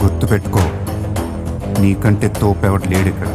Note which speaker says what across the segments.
Speaker 1: గుర్తుపెట్టుకో నీకంటే తోపెవడు లేడు ఇక్కడ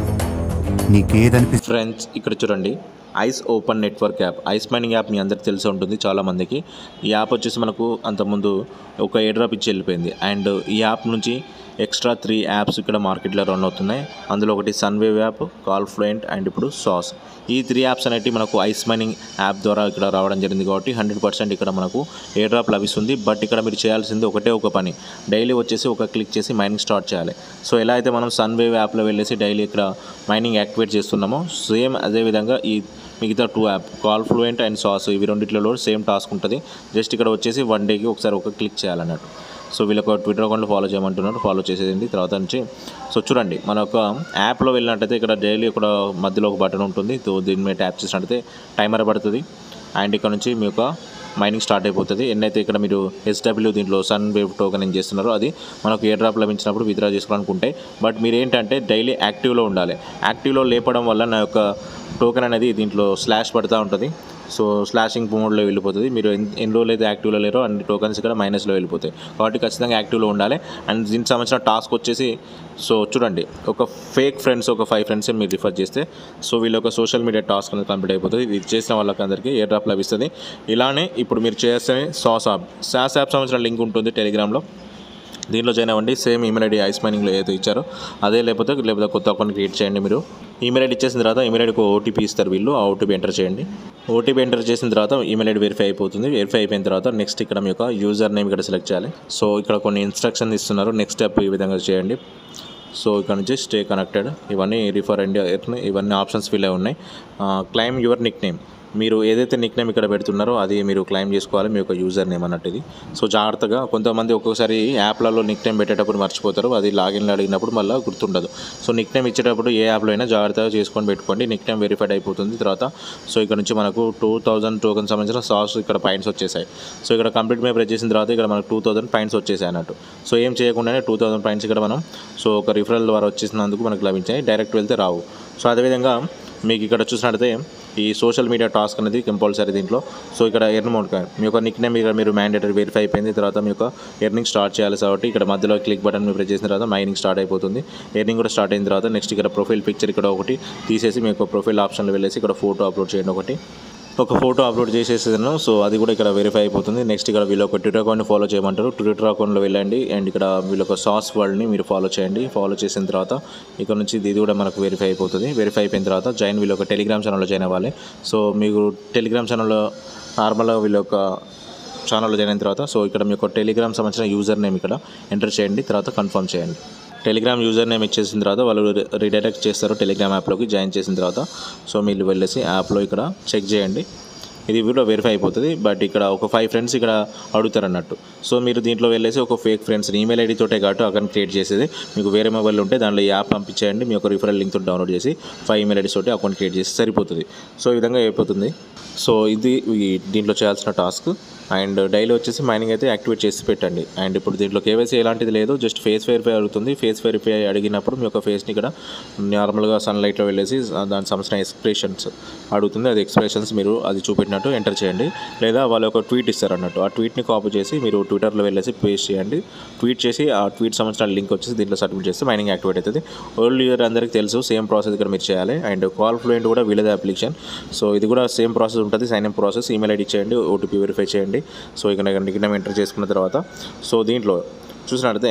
Speaker 1: నీకేదనిపి
Speaker 2: ఫ్రెండ్స్ ఇక్కడ చూడండి Ice Open Network app Ice mining app మీ అందరికి తెలిసి ఉంటుంది చాలామందికి ఈ యాప్ వచ్చేసి మనకు అంతకుముందు ఒక ఎయిర్ డ్రాప్ ఇచ్చి వెళ్ళిపోయింది అండ్ ఈ యాప్ నుంచి ఎక్స్ట్రా త్రీ యాప్స్ ఇక్కడ మార్కెట్లో రన్ అవుతున్నాయి అందులో ఒకటి Sunwave app call Fluent and ఇప్పుడు సాస్ ఈ త్రీ యాప్స్ అనేవి మనకు ఐస్ మైనింగ్ యాప్ ద్వారా ఇక్కడ రావడం జరిగింది కాబట్టి హండ్రెడ్ పర్సెంట్ ఇక్కడ మనకు ఎయిర్ డ్రాప్ లభిస్తుంది బట్ ఇక్కడ మీరు చేయాల్సింది ఒకటే ఒక పని డైలీ వచ్చేసి ఒక క్లిక్ చేసి మైనింగ్ స్టార్ట్ చేయాలి సో ఎలా అయితే మనం సన్వేవ్ యాప్లో వెళ్ళేసి డైలీ ఇక్కడ మైనింగ్ యాక్టివేట్ చేస్తున్నామో సేమ్ అదేవిధంగా ఈ మిగతా two app call Fluent and Saas ఇవి రెండిట్లలో సేమ్ టాస్క్ ఉంటుంది జస్ట్ ఇక్కడ వచ్చేసి వన్ డేకి ఒకసారి ఒక క్లిక్ చేయాలన్నట్టు సో వీళ్ళొక ట్విట్టర్ అకౌంట్లో ఫాలో చేయమంటున్నారు ఫాలో చేసేది తర్వాత నుంచి సో చూడండి మన ఒక యాప్లో వెళ్ళినట్టయితే ఇక్కడ డైలీ ఇక్కడ మధ్యలో ఒక బటన్ ఉంటుంది సో దీని మీద ట్యాప్ చేసినట్టయితే టైమర్ పడుతుంది అండ్ ఇక్కడ నుంచి మీ యొక్క మైనింగ్ స్టార్ట్ అయిపోతుంది ఎన్నైతే ఇక్కడ మీరు ఎస్డబ్ల్యూ దీంట్లో సన్ వేవ్ టోకెన్ ఏం చేస్తున్నారో అది మనకు ఎయిర్ డ్రాప్ లభించినప్పుడు విత్డ్రా చేసుకోవాలనుకుంటే బట్ మీరు ఏంటంటే డైలీ యాక్టివ్లో ఉండాలి యాక్టివ్లో లేపడం వల్ల నా యొక్క టోకెన్ అనేది దీంట్లో స్లాష్ పడుతూ ఉంటుంది సో స్లాషింగ్ మోడ్లో వెళ్ళిపోతుంది మీరు ఎన్- ఎన్ని రోజులు అయితే యాక్టివ్లో లేరో అన్ని టోకన్స్ ఇక్కడ మైనస్లో వెళ్ళిపోతాయి కాబట్టి ఖచ్చితంగా యాక్టివ్లో ఉండాలి అండ్ దీనికి సంబంధించిన టాస్క్ వచ్చేసి సో చూడండి ఒక ఫేక్ ఫ్రెండ్స్ ఒక ఫైవ్ ఫ్రెండ్స్ మీరు రిఫర్ చేస్తే సో వీళ్ళ ఒక సోషల్ మీడియా టాస్క్ అనేది కంప్లీట్ అయిపోతుంది ఇది చేసిన వాళ్ళకి అందరికీ ఎయిర్ డ్రాప్ లభిస్తుంది ఇలానే ఇప్పుడు మీరు చేస్తే సాస్ యాప్ సాస్ యాప్ సంబంధించిన లింక్ ఉంటుంది టెలిగ్రామ్లో దీనిలో జాయిన్ అవ్వండి సేమ్ ఈమెయిల్ ఐడి ఐస్ మైనింగ్లో ఏదైతే ఇచ్చారో అదే లేకపోతే లేకపోతే కొత్త అకౌంట్ క్రియేట్ చేయండి మీరు ఈమెయిల్ ఐడి ఇచ్చేసిన తర్వాత ఈమెయిల్ ఐడికి ఓటీపీ ఇస్తారు వీళ్ళు ఆ ఓటీపీ ఎంటర్ చేయండి ఓటీపీ ఎంటర్ చేసిన తర్వాత ఈమెయిల్ ఐడి వెరిఫై అయిపోతుంది వెరిఫై అయిపోయిన తర్వాత నెక్స్ట్ ఇక్కడ మీ యొక్క యూజర్ నేమ్ ఇక్కడ సెలెక్ట్ చేయాలి సో ఇక్కడ కొన్ని ఇన్స్ట్రక్షన్ ఇస్తున్నారు నెక్స్ట్ స్టెప్ ఈ విధంగా చేయండి సో ఇక్కడ నుంచి స్టే కనెక్టెడ్ ఇవన్నీ రిఫర్ ఇండియా ఇవన్నీ ఆప్షన్స్ ఫిల్ అయి ఉన్నాయి క్లైమ్ యువర్ నిక్ నేమ్ మీరు ఏదైతే నిక్ నేమ్ ఇక్కడ పెడుతున్నారో అది మీరు క్లైమ్ చేసుకోవాలి మీ యొక్క యూజర్ నేమ్ అన్నట్టు ఇది సో జాగ్రత్తగా కొంతమంది ఒక్కొక్కసారి యాప్లలో నిక్ నేమ్ పెట్టేటప్పుడు మర్చిపోతారు అది లాగిన్లో అడిగినప్పుడు మళ్ళీ గుర్తుండదు సో నిక్ నేమ్ ఇచ్చేటప్పుడు ఏ యాప్లో అయినా జాగ్రత్తగా చేసుకొని పెట్టుకోండి నిక్ నేమ్ వెరిఫైడ్ అయిపోతుంది తర్వాత సో ఇక్కడ నుంచి మనకు టూ థౌసండ్ టోకెన్ సంబంధించిన సాస్ ఇక్కడ పాయింట్స్ వచ్చేసాయి సో ఇక్కడ కంప్లీట్ మీద ప్రెస్ చేసిన తర్వాత ఇక్కడ మనకు టూ థౌసండ్ పాయింట్స్ వచ్చేసాయి అన్నట్టు సో ఏం చేయకుండానే టూ థౌసండ్ పాయింట్స్ ఇక్కడ మనం సో ఒక రిఫరల్ ద్వారా వచ్చేసినందుకు మనకు లభించాయి డైరెక్ట్ వెళ్తే రావు సో అదేవిధంగా మీకు ఇక్కడ చూసినట్టయితే ఈ సోషల్ మీడియా టాస్క్ అనేది కంపల్సరీ దీంట్లో సో ఇక్కడ ఎర్న్ మోడ్ మీ యొక్క నిక్ నేమ్ ఇక్కడ మీరు మ్యాండేటరీ వెరిఫై అయిపోయింది తర్వాత మీ యొక్క ఎర్నింగ్ స్టార్ట్ చేయాలి కాబట్టి ఇక్కడ మధ్యలో క్లిక్ బటన్ మీరు ప్రెస్ చేసిన తర్వాత మైనింగ్ స్టార్ట్ అయిపోతుంది ఎర్నింగ్ కూడా స్టార్ట్ అయిన తర్వాత నెక్స్ట్ ఇక్కడ ప్రొఫైల్ పిక్చర్ ఇక్కడ ఒకటి తీసేసి మీ యొక్క ప్రొఫైల్ ఆప్షన్లో వెళ్ళేసి ఇక్కడ ఫోటో అప్లోడ్ చేయండి ఒకటి ఒక ఫోటో అప్లోడ్ చేసేసాను సో అది కూడా ఇక్కడ వెరిఫై అయిపోతుంది నెక్స్ట్ ఇక్కడ వీళ్ళు ఒక ట్విట్టర్ అకౌంట్ని ఫాలో చేయమంటారు ట్విట్టర్ అకౌంట్లో వెళ్ళండి అండ్ ఇక్కడ వీళ్ళు ఒక సాస్ వరల్డ్ని మీరు ఫాలో చేయండి ఫాలో చేసిన తర్వాత ఇక్కడ నుంచి ఇది కూడా మనకు వెరిఫై అయిపోతుంది వెరిఫై అయిపోయిన తర్వాత జాయిన్ వీళ్ళు ఒక టెలిగ్రామ్ ఛానల్లో జాయిన్ అవ్వాలి సో మీకు టెలిగ్రామ్ ఛానల్లో నార్మల్గా వీళ్ళ యొక్క ఛానల్లో జాయిన్ అయిన తర్వాత సో ఇక్కడ మీ యొక్క టెలిగ్రామ్ సంబంధించిన యూజర్ నేమ్ ఇక్కడ ఎంటర్ చేయండి తర్వాత కన్ఫర్మ్ చేయండి టెలిగ్రామ్ యూజర్ నేమ్ ఇచ్చేసిన తర్వాత వాళ్ళు రీడైరెక్ట్ చేస్తారు టెలిగ్రామ్ యాప్లోకి జాయిన్ చేసిన తర్వాత సో మీరు వెళ్ళేసి యాప్లో ఇక్కడ చెక్ చేయండి ఇది కూడా వెరిఫై అయిపోతుంది బట్ ఇక్కడ ఒక ఫైవ్ ఫ్రెండ్స్ ఇక్కడ అడుగుతారు అన్నట్టు సో మీరు దీంట్లో వెళ్ళేసి ఒక ఫేక్ ఫ్రెండ్స్ ఈమెయిల్ ఐడి తోటే కాబట్టి అకౌంట్ క్రియేట్ చేసేది మీకు వేరే మొబైల్ ఉంటే దాంట్లో ఈ యాప్ పంపించేయండి మీ యొక్క రిఫరల్ లింక్ తోటి డౌన్లోడ్ చేసి ఫైవ్ ఈమెయిల్ ఐడీస్ తోటి అకౌంట్ క్రియేట్ చేసి సరిపోతుంది సో ఈ విధంగా అయిపోతుంది సో ఇది ఈ దీంట్లో చేయాల్సిన టాస్క్ అండ్ డైలీ వచ్చేసి మైనింగ్ అయితే యాక్టివేట్ చేసి పెట్టండి అండ్ ఇప్పుడు దీంట్లో కేవైసీ ఎలాంటిది లేదు జస్ట్ ఫేస్ వెరిఫై అడుగుతుంది ఫేస్ వెరిఫై అడిగినప్పుడు మీ యొక్క ఫేస్ని ఇక్కడ నార్మల్గా సన్లైట్లో వెళ్ళేసి దానికి సంబంధించిన ఎక్స్ప్రెషన్స్ అడుగుతుంది అది ఎక్స్ప్రెషన్స్ మీరు అది చూపెట్టినట్టు ఎంటర్ చేయండి లేదా వాళ్ళు ఒక ట్వీట్ ఇస్తారు అన్నట్టు ఆ ట్వీట్ని కాపీ చేసి మీరు ట్విట్టర్లో వెళ్ళేసి పేస్ట్ చేయండి ట్వీట్ చేసి ఆ ట్వీట్ సంబంధించిన లింక్ వచ్చేసి దీంట్లో సబ్మిట్ చేస్తే మైనింగ్ యాక్టివేట్ అవుతుంది ఓల్డ్ ఇయర్ అందరికీ తెలుసు సేమ్ ప్రాసెస్ ఇక్కడ మీరు చేయాలి అండ్ కాల్ ఫ్లూయెంట్ కూడా వీళ్ళదే అప్లికేషన్ సో ఇది కూడా సేమ్ ప్రాసెస్ ఉంటుంది sign in process email ID చేయండి ఓటీపీ వెరిఫై చేయండి సో ఇక్కడ నిక్ నేమ్ ఎంటర్ చేసుకున్న తర్వాత సో దీంట్లో చూసినట్టయితే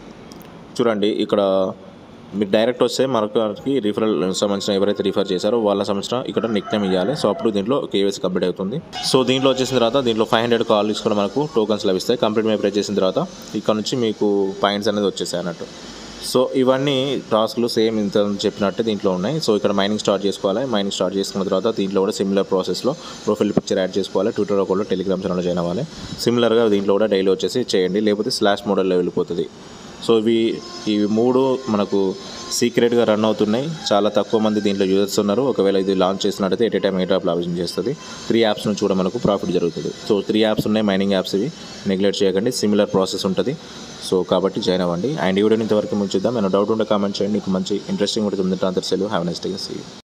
Speaker 2: చూడండి ఇక్కడ మీరు డైరెక్ట్ వస్తే మరొకరికి రిఫరల్ సంబంధించిన ఎవరైతే రిఫర్ చేశారో వాళ్ళ సంబంధించిన ఇక్కడ నిక్ నేమ్ ఇవ్వాలి సో అప్పుడు దీంట్లో కేవైసీ కంప్లీట్ అవుతుంది సో దీంట్లో వచ్చేసిన తర్వాత దీంట్లో ఫైవ్ హండ్రెడ్ కాల్స్ కూడా మనకు టోకన్స్ లభిస్తాయి కంప్లీట్ మీద ప్రెస్ చేసిన తర్వాత ఇక్కడ నుంచి మీకు పాయింట్స్ అనేది వచ్చేసాయి అన్నట్టు సో ఇవన్నీ టాస్క్లు సేమ్ ఇంత చెప్పినట్టు దీంట్లో ఉన్నాయి సో ఇక్కడ మైనింగ్ స్టార్ట్ చేసుకోవాలి మైనింగ్ స్టార్ట్ చేసుకున్న తర్వాత దీంట్లో కూడా సిమిలర్ ప్రాసెస్లో ప్రొఫైల్ పిక్చర్ యాడ్ చేసుకోవాలి ట్విట్టర్ అకౌంట్లో టెలిగ్రామ్ ఛానల్లో జాయిన్ అవ్వాలి సిమిలర్గా దీంట్లో కూడా డైలీ వచ్చేసి చేయండి లేకపోతే స్లాష్ మోడల్లో వెళ్ళిపోతుంది సో ఇవి ఇవి మూడు మనకు సీక్రెట్గా రన్ అవుతున్నాయి చాలా తక్కువ మంది దీంట్లో యూజర్స్ ఉన్నారు ఒకవేళ ఇది లాంచ్ చేసినట్టయితే at a time eight app లాభింగ్ చేస్తుంది త్రీ యాప్స్ నుంచి కూడా మనకు ప్రాఫిట్ జరుగుతుంది సో త్రీ యాప్స్ ఉన్నాయి మైనింగ్ యాప్స్ ఇవి నెగ్లెక్ట్ చేయకండి సిమిలర్ ప్రాసెస్ ఉంటుంది సో కాబట్టి జాయిన్ అవ్వండి అండ్ ఈ వీడియోని ఇంతవరకు ముంచుద్దాం నేను డౌట్ ఉంటే కామెంట్ చేయండి మీకు మంచి ఇంట్రెస్టింగ్ ఉంటుంది అందరి సెలవు హ్యావ్ నెక్స్ట్ సీ